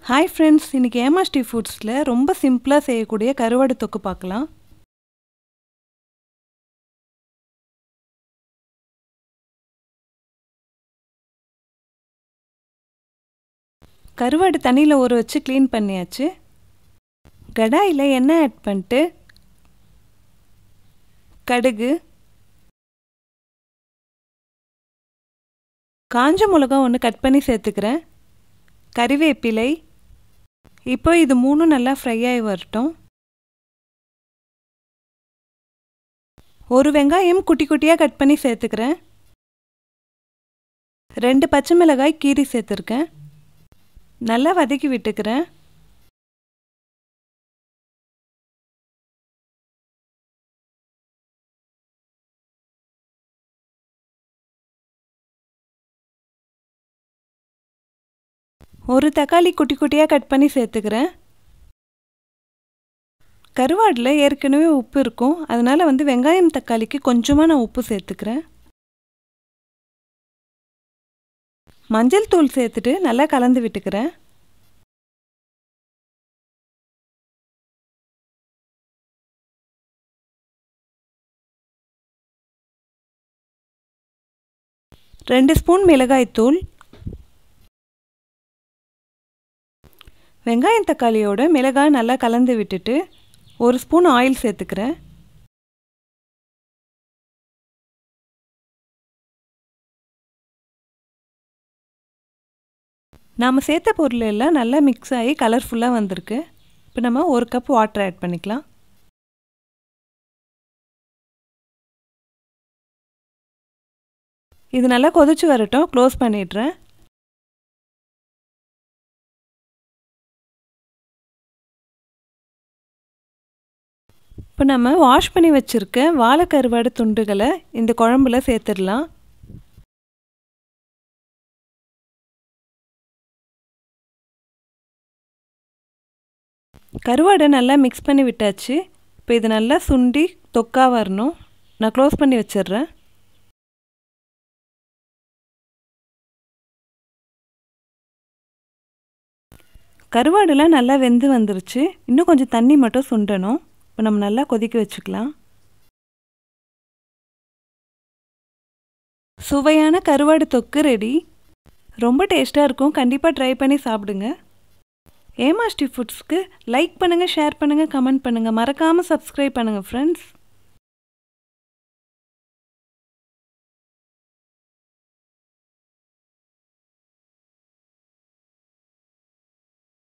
hi friends இன்றைக்கி ஏமா street ஃபுட்ஸில் ரொம்ப சிம்பிளாக செய்யக்கூடிய கருவாடு தொக்கு பார்க்கலாம் கருவாடு தண்ணியில் ஊற வச்சு க்ளீன் பண்ணியாச்சு கடாயில் எண்ணெய் ஆட் பண்ணிட்டு கடுகு காஞ்ச மிளகா ஒன்று கட் பண்ணி சேர்த்துக்கிறேன் கறிவேப்பிலை இப்போ இது மூணும் நல்லா ஃப்ரை ஆகி வரட்டும் ஒரு வெங்காயம் குட்டி குட்டியாக கட் பண்ணி சேர்த்துக்கிறேன் ரெண்டு பச்சை மிளகாய் கீரி சேர்த்துருக்கேன் நல்லா வதக்கி விட்டுக்கிறேன் ஒரு தக்காளி குட்டி குட்டியாக கட் பண்ணி சேர்த்துக்கிறேன் கருவாடில் ஏற்கனவே உப்பு இருக்கும் அதனால் வந்து வெங்காயம் தக்காளிக்கு கொஞ்சமாக நான் உப்பு சேர்த்துக்கிறேன் மஞ்சள் தூள் சேர்த்துட்டு நல்லா கலந்து விட்டுக்கிறேன் ரெண்டு ஸ்பூன் மிளகாய்த்தூள் வெங்காயம் தக்காளியோட மிளகாய் நல்லா கலந்து விட்டுட்டு ஒரு ஸ்பூன் ஆயில் சேர்த்துக்கிறேன் நாம் சேர்த்த பொருள் எல்லாம் நல்லா மிக்ஸ் ஆகி கலர்ஃபுல்லாக வந்திருக்கு இப்போ நம்ம ஒரு கப் வாட்டர் ஆட் பண்ணிக்கலாம் இது நல்லா கொதிச்சு வரட்டும் க்ளோஸ் பண்ணிடுறேன் இப்போ நம்ம வாஷ் பண்ணி வச்சுருக்க வாழைக்கருவாடு துண்டுகளை இந்த குழம்புல சேர்த்துடலாம் கருவாடை நல்லா மிக்ஸ் பண்ணி விட்டாச்சு இப்போ இது நல்லா சுண்டி தொக்கா வரணும் நான் க்ளோஸ் பண்ணி வச்சிடுறேன் கருவாடுலாம் நல்லா வெந்து வந்துருச்சு இன்னும் கொஞ்சம் தண்ணி மட்டும் சுண்டணும் இப்போ நம்ம நல்லா கொதிக்க வச்சுக்கலாம் சுவையான கருவாடு தொக்கு ரெடி ரொம்ப டேஸ்ட்டாக இருக்கும் கண்டிப்பாக ட்ரை பண்ணி சாப்பிடுங்க ஏமாஸ்டி ஃபுட்ஸ்க்கு லைக் பண்ணுங்கள் ஷேர் பண்ணுங்கள் கமெண்ட் பண்ணுங்கள் மறக்காமல் சப்ஸ்கிரைப் பண்ணுங்கள் ஃப்ரெண்ட்ஸ்